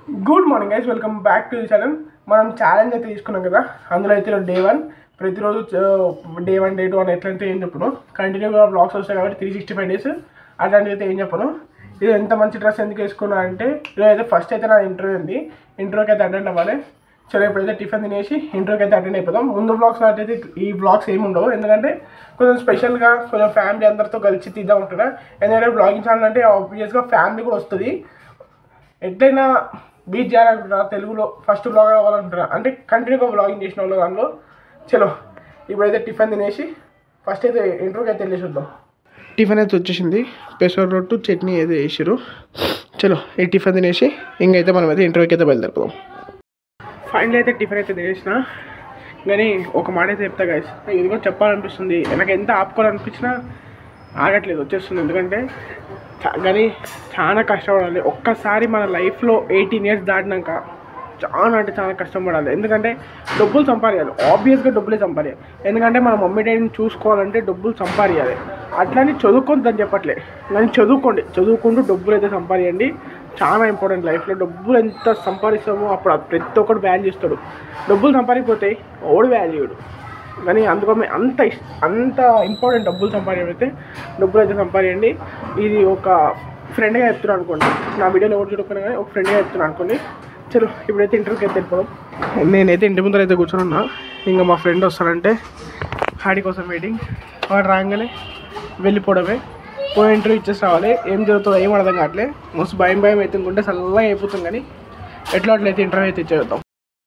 Good morning guys welcome back to the channel మనం challenge అయితే తీసుకున్నాం కదా అందులో అయితే డే వన్ ప్రతిరోజు డే వన్ డే టూ అని ఎట్లయితే ఏం చెప్పను కంటిన్యూగా బ్లాగ్స్ వస్తాయి కాబట్టి త్రీ సిక్స్టీ ఫైవ్ డేస్ అట్లాంటివి అయితే ఏం చెప్పను ఇది ఎంత మంచి డ్రెస్ ఎందుకు వేసుకున్నా అంటే ఈరోజు అయితే ఫస్ట్ అయితే నా ఇంటర్వ్యూ ఉంది ఇంటర్వ్యూకి అయితే అటెండ్ అవ్వాలి సరే ఇప్పుడైతే టిఫిన్ తినేసి ఇంటర్వ్యూకి అయితే అటెండ్ అయిపోతాం ముందు బ్లాగ్స్ అయితే ఈ బ్లాగ్స్ ఏమి ఉండవు ఎందుకంటే కొంచెం స్పెషల్గా కొంచెం ఫ్యామిలీ అందరితో కలిసి తీద్దాం ఉంటున్నా ఎందుకంటే బ్లాగింగ్ ఛానల్ అంటే ఆబ్వియస్గా ఫ్యామిలీ కూడా వస్తుంది ఎట్లయినా బీచ్ చేయాలనుకుంటున్నా తెలుగులో ఫస్ట్ బ్లాగ్ అవ్వాలనుకుంటున్నా అంటే కంటిన్యూగా బ్లాగింగ్ చేసిన వాళ్ళు దానిలో చలో ఇప్పుడైతే టిఫిన్ తినేసి ఫస్ట్ అయితే ఇంటర్వ్యూకి అయితే వెళ్ళేసి వద్దాం టిఫిన్ అయితే వచ్చేసింది పెసర రొట్టు చట్నీ అయితే వేసారు చలో ఈ టిఫిన్ తినేసి ఇంకైతే మనం అయితే ఇంటర్వ్యూకి అయితే బయలుదేరిపోదాం ఫైనల్ అయితే టిఫిన్ అయితే తినేసిన కానీ ఒక మాట అయితే చెప్తా గైస్ ఇది కూడా చెప్పాలనిపిస్తుంది నాకు ఎంత ఆపుకోవాలనిపించినా ఆగట్లేదు వచ్చేస్తుంది ఎందుకంటే చా- కానీ చాలా కష్టపడాలి ఒక్కసారి మన లైఫ్లో ఎయిటీన్ ఇయర్స్ దాటినాక చాలా అంటే చాలా కష్టపడాలి ఎందుకంటే డబ్బులు సంపాదించాలి ఆబ్వియస్గా డబ్బులే సంపాదించాలి ఎందుకంటే మన మమ్మీ డాడీని చూసుకోవాలంటే డబ్బులు సంపాదించాలి అట్లని చదువుకోవద్దని చెప్పట్లే కానీ చదువుకోండి చదువుకుంటూ డబ్బులు అయితే సంపాదించండి చాలా ఇంపార్టెంట్ లైఫ్లో డబ్బులు ఎంత సంపాదిస్తామో అప్పుడు అది ప్రతి ఒక్కటి వాల్యూ ఇస్తాడు డబ్బులు సంపాదించకపోతే ఓడి వాల్యూడు కానీ అందుకని అంత ఇష్ అంత ఇంపార్టెంట్ డబ్బులు సంపాదించైతే డబ్బులు అయితే సంపాదించండి ఇది ఒక ఫ్రెండ్గా చెప్తున్నాను అనుకోండి నా వీడియోలో ఎవరు చూడకపోయినా కానీ ఒక ఫ్రెండ్గా చెప్తున్నాను అనుకోండి చలో ఇప్పుడైతే ఇంటర్వ్యూకి అయితే వెళ్ళిపోదాం నేనైతే ఇంటి ముందర అయితే కూర్చొని ఉన్నా ఇంకా మా ఫ్రెండ్ వస్తానంటే హాడీ కోసం వెయిటింగ్ వాడు రాగానే వెళ్ళిపోవడమే పోయి ఇంటర్వ్యూ ఇచ్చేసి రావాలి ఏం జరుగుతుందో ఏం అర్థం కావట్లే మస్తు భయం భయం అయితే ఉంటే చల్లగా అయిపోతుంది కానీ ఎట్లా అట్లయితే ఇంటర్వ్యూ అయితే ఇచ్చేద్దాం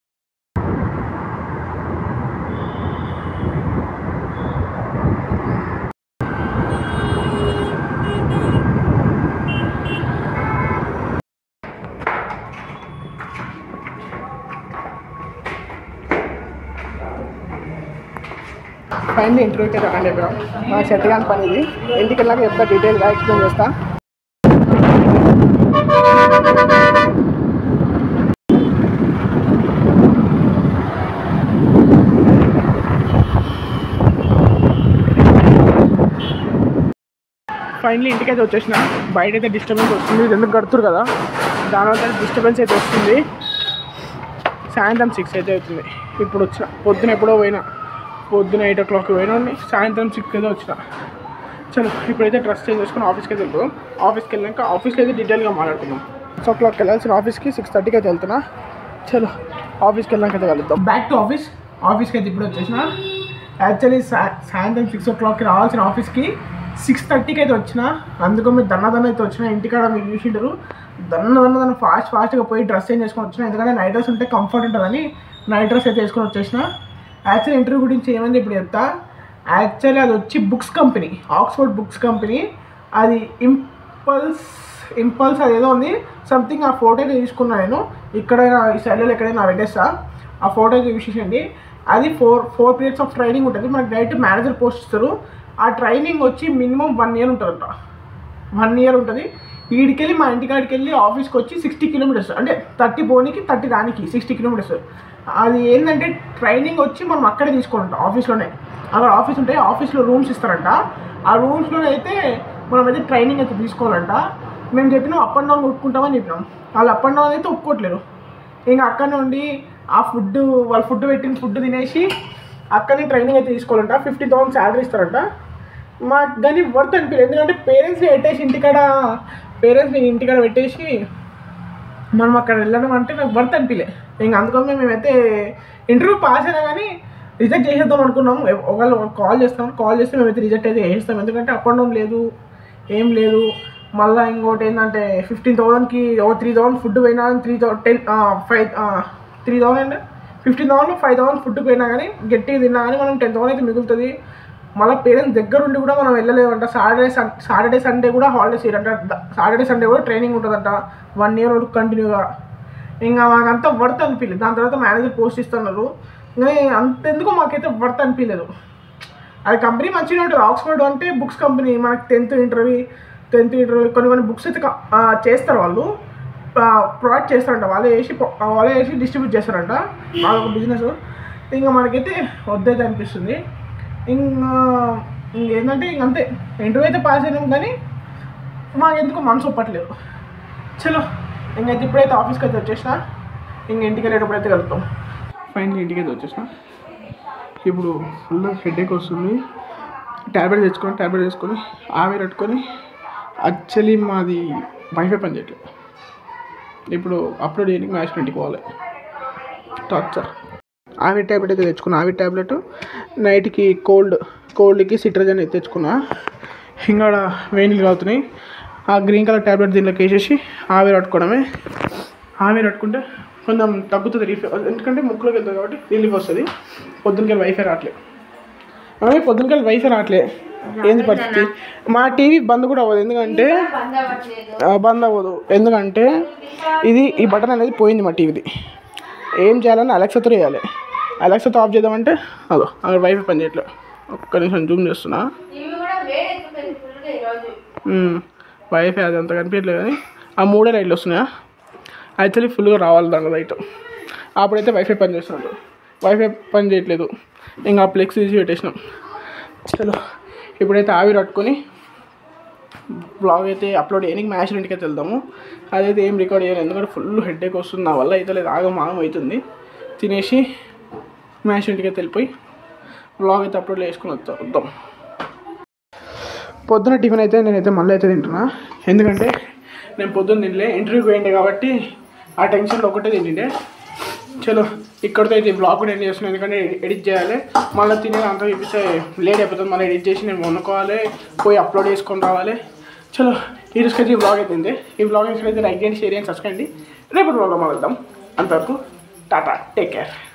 ఫైనల్ ఇంటర్వ్యూకి అయితే అటెండ్ అయిపోయాం నాకు సెట్ కాని పని ఇది ఇంటికి వెళ్ళాక చెప్తా డీటెయిల్గా ఎక్స్ప్లెయిన్ చేస్తా ఫైనలీ ఇంటికి అయితే వచ్చేసిన బయట అయితే డిస్టర్బెన్స్ వస్తుంది ఇది ఎందుకు కడుతురు కదా దానివల్ల డిస్టర్బెన్స్ అయితే వస్తుంది సాయంత్రం సిక్స్ అయితే అవుతుంది ఇప్పుడు వచ్చిన పొద్దున ఎప్పుడో పోయినా పొద్దున ఎయిట్ ఓ క్లాక్ పోయినా సాయంత్రం సిక్స్ అయితే వచ్చిన చలో ఇప్పుడైతే డ్రెస్ చేంజ్ చేసుకుని ఆఫీస్కి అయితే వెళ్తాం ఆఫీస్కి వెళ్ళాక ఆఫీస్లో అయితే డీటెయిల్గా మాట్లాడుకుందాం సిక్స్ ఓ క్లాక్కి వెళ్ళాల్సిన ఆఫీస్కి సిక్స్ థర్టీకి అయితే వెళ్తున్నా చలో ఆఫీస్కి వెళ్ళాక అయితే వెళ్తాం బ్యాక్ టు ఆఫీస్ ఆఫీస్కి అయితే ఇప్పుడు వచ్చేసిన యాక్చువల్లీ సాయంత్రం సిక్స్ ఓ క్లాక్కి రావాల్సిన ఆఫీస్కి సిక్స్ థర్టీకి అయితే వచ్చిన అందుకు మీరు దన్న దన్న అయితే వచ్చిన ఇంటికాడ మీరు చూసింటారు దన్న దన్న దన్న ఫాస్ట్ ఫాస్ట్గా పోయి డ్రెస్ చేంజ్ చేసుకొని వచ్చిన ఎందుకంటే నైట్ డ్రెస్ ఉంటే కంఫర్ట్ ఉంటుందని నైట్ డ్రెస్ అయితే వేసుకొని వచ్చేసిన యాక్చువల్ ఇంటర్వ్యూ గురించి ఏమైంది ఇప్పుడు చెప్తా యాక్చువల్లీ అది వచ్చి books company Oxford books company అది ఇంపల్స్ ఇంపల్స్ అది ఏదో ఉంది సంథింగ్ ఆ ఫోటో అయితే తీసుకున్నా నేను ఇక్కడ ఈ సైడ్లో ఎక్కడైనా పెట్టేస్తా ఆ ఫోటో అయితే చూసేసండి అది four four periods of training ఉంటుంది మనకి డైరెక్ట్ మేనేజర్ పోస్ట్ ఇస్తారు ఆ ట్రైనింగ్ వచ్చి మినిమం వన్ ఇయర్ ఉంటుందంట వన్ ఇయర్ ఉంటుంది వీడికెళ్ళి మా ఇంటికాడికి వెళ్ళి ఆఫీస్కి వచ్చి సిక్స్టీ కిలోమీటర్స్ అంటే థర్టీ పోనీకి థర్టీ రానికి సిక్స్టీ కిలోమీటర్స్ అది ఏంటంటే ట్రైనింగ్ వచ్చి మనం అక్కడే తీసుకోవాలంట ఆఫీస్లోనే అక్కడ ఆఫీస్ ఉంటే ఆఫీస్లో రూమ్స్ ఇస్తారంట ఆ రూమ్స్లోనే అయితే మనం అయితే ట్రైనింగ్ అయితే తీసుకోవాలంట మేము చెప్పినాం అప్ అండ్ డౌన్ కొట్టుకుంటామని చెప్పినాం వాళ్ళు అప్ అండ్ డౌన్ అయితే ఒప్పుకోవట్లేరు ఇంకా అక్కడ నుండి ఆ ఫుడ్ వాళ్ళు ఫుడ్ పెట్టిన ఫుడ్ తినేసి అక్కడనే ట్రైనింగ్ అయితే తీసుకోవాలంట ఫిఫ్టీ థౌసండ్ శాలరీ ఇస్తారంట మాకు కానీ వర్త్ అనిపించలేదు ఎందుకంటే పేరెంట్స్ని పెట్టేసి ఇంటికాడ పేరెంట్స్ని ఇంటికాడ పెట్టేసి మనం అక్కడ వెళ్ళడం అంటే నాకు వర్త్ అనిపించలే ఇంక అందుకని మేమైతే ఇంటర్వ్యూ పాస్ అయినా కానీ రిజెక్ట్ చేసేద్దాం అనుకున్నాము ఎవ- ఒకవేళ కాల్ చేస్తాం కాల్ చేస్తే మేమైతే రిజెక్ట్ అయితే చేస్తాం ఎందుకంటే అప్ అండ్ డౌన్ లేదు ఏం లేదు మళ్ళీ ఇంకోటి ఏంటంటే ఫిఫ్టీన్ థౌసండ్కి ఒక త్రీ థౌసండ్ ఫుడ్ పోయినా three thousand ten five three thousand fifteen thousand five thousand food పోయినా కానీ గట్టిగా తిన్నా కానీ మనం టెన్ థౌసండ్ అయితే మిగులుతుంది మళ్ళీ పేరెంట్స్ దగ్గర ఉండి కూడా మనం వెళ్ళలేమంట సాటర్డే సన్ సాటర్డే సండే కూడా హాలిడేస్ ఇయ్యరంట సాటర్డే సండే కూడా ట్రైనింగ్ ఉంటుందంట వన్ ఇయర్ వరకు కంటిన్యూగా ఇంకా మాకంతా వర్త్ అనిపించలేదు దాని తర్వాత మేనేజర్ పోస్ట్ ఇస్తున్నారు ఇంకా అంతెందుకు మాకైతే వర్త్ అనిపించలేదు అది కంపెనీ మంచిగా ఉంటుంది ఆక్స్ఫర్డ్ అంటే బుక్స్ కంపెనీ మనకి టెన్త్ ఇంటర్వ్యూ టెన్త్ ఇంటర్వ్యూ కొన్ని కొన్ని బుక్స్ అయితే క- ఆ, చేస్తారు వాళ్ళు ప్రొవైడ్ చేస్తారంట వాళ్ళే వేసి పొ- ఆ, వాళ్ళే వేసి డిస్ట్రిబ్యూట్ చేస్తారంట వాళ్ళొక బిజినెస్ ఇంకా మనకైతే వద్దైతే అనిపిస్తుంది ఇంకా ఏంటంటే ఇంక అంతే ఇంటర్వ్యూ అయితే పాస్ అయినాం కానీ మాకు ఎందుకు మనసు ఒప్పట్లేదు చలో ఇంకైతే ఇప్పుడైతే ఆఫీస్కి అయితే వచ్చేసిన ఇంక ఇంటికి వెళ్ళేటప్పుడు అయితే కలుపుతాం ఫైనల్ ఇంటికి అయితే వచ్చేసిన ఇప్పుడు ఫుల్ హెడేక్ వస్తుంది ట్యాబ్లెట్ తెచ్చుకొని ట్యాబ్లెట్ వేసుకొని ఆవిరి పెట్టుకొని యాక్చువల్లీ మాది వైఫై పని చేయట్లేదు ఇప్పుడు అప్లోడ్ చేయడానికి మ్యాచ్ ఇంటికి పోవాలి టార్చర్ ఆవిరి ట్యాబ్లెట్ అయితే తెచ్చుకున్నా ఆవిరి ట్యాబ్లెట్ నైట్కి కోల్డ్ కోల్డ్కి సిట్రజన్ అయితే తెచ్చుకున్నా ఇంకా వేణీలు కావుతున్నాయి ఆ గ్రీన్ కలర్ ట్యాబ్లెట్ దీనిలోకి వేసేసి ఆవిరి పట్టుకోవడమే ఆవిరి పట్టుకుంటే కొంచెం తగ్గుతుంది రిలీఫ్ ఎందుకంటే ముక్కులోకి వెళ్తుంది కాబట్టి రిలీఫ్ వస్తుంది పొద్దునకెళ్ళి వైఫై రావట్లేదు అవి పొద్దునకెళ్ళి వైఫై రావట్లే ఏంది పరిస్థితి మా టీవీ బంద్ కూడా అవ్వదు ఎందుకంటే బంద్ అవ్వట్లేదు ఆ, బంద్ అవ్వదు ఎందుకంటే ఇది ఈ బటన్ అనేది పోయింది మా టీవీది ఏం చేయాలని అలెక్సాతో వేయాలి అలెక్సాతో ఆఫ్ చేద్దామంటే అదో అక్కడ వైఫై పని చేయట్లేదు ఒక్క నిమిషం జూమ్ చేస్తున్నా ఇవి కూడా వేడి ఎక్కుతుంది ఫుల్గా ఈరోజు మ్మ్. వైఫై అది అంత కనిపించట్లేదు కానీ ఆ మూడే లైట్లు వస్తున్నాయా యాక్చువల్లీ ఫుల్గా రావాలి దాని లైట్ అప్పుడైతే వైఫై పని చేస్తున్నట్టు వైఫై పని చేయట్లేదు ఇంకా ఆ ఫ్లెక్స్ తీసి పెట్టేసినాం చలో ఇప్పుడైతే ఆవిరి పట్టుకొని బ్లాగ్ అయితే అప్లోడ్ చేయడానికి మ్యాచ్ ఇంటికి అయితే వెళ్దాము అదైతే ఏం రికార్డ్ చేయాలి ఎందుకంటే ఫుల్ హెడ్ఏక్ వస్తుంది నా వల్ల అయితే లేదు ఆగం ఆగం అవుతుంది తినేసి మ్యాచ్ ఇంటికి అయితే వెళ్ళిపోయి బ్లాగ్ అయితే అప్లోడ్ చేసుకుని వద్దాం వద్దాం పొద్దున టిఫిన్ అయితే నేనైతే మళ్ళీ అయితే తింటున్నా ఎందుకంటే నేను పొద్దున్న తినలే ఇంటర్వ్యూకి పోయిండే కాబట్టి ఆ టెన్షన్లో ఒకటే తింటుండే చలో ఇక్కడితో అయితే బ్లాగ్ కూడా ఎండ్ చేస్తున్నాను ఎందుకంటే ఎడిట్ చేయాలి మళ్ళీ తినేది అంతా చూపిస్తే లేట్ అయిపోతుంది మళ్ళీ ఎడిట్ చేసి నేను వండుకోవాలి పోయి అప్లోడ్ చేసుకొని రావాలి చలో ఈ రోజుకైతే ఈ బ్లాగ్ అయితే ఈ బ్లాగ్ అయితే లైక్ చేయండి షేర్ చేయండి సబ్స్క్రైబ్ చేయండి రేపు బ్లాగ్లో మనం వెళ్దాం అంతవరకు టాటా టేక్ కేర్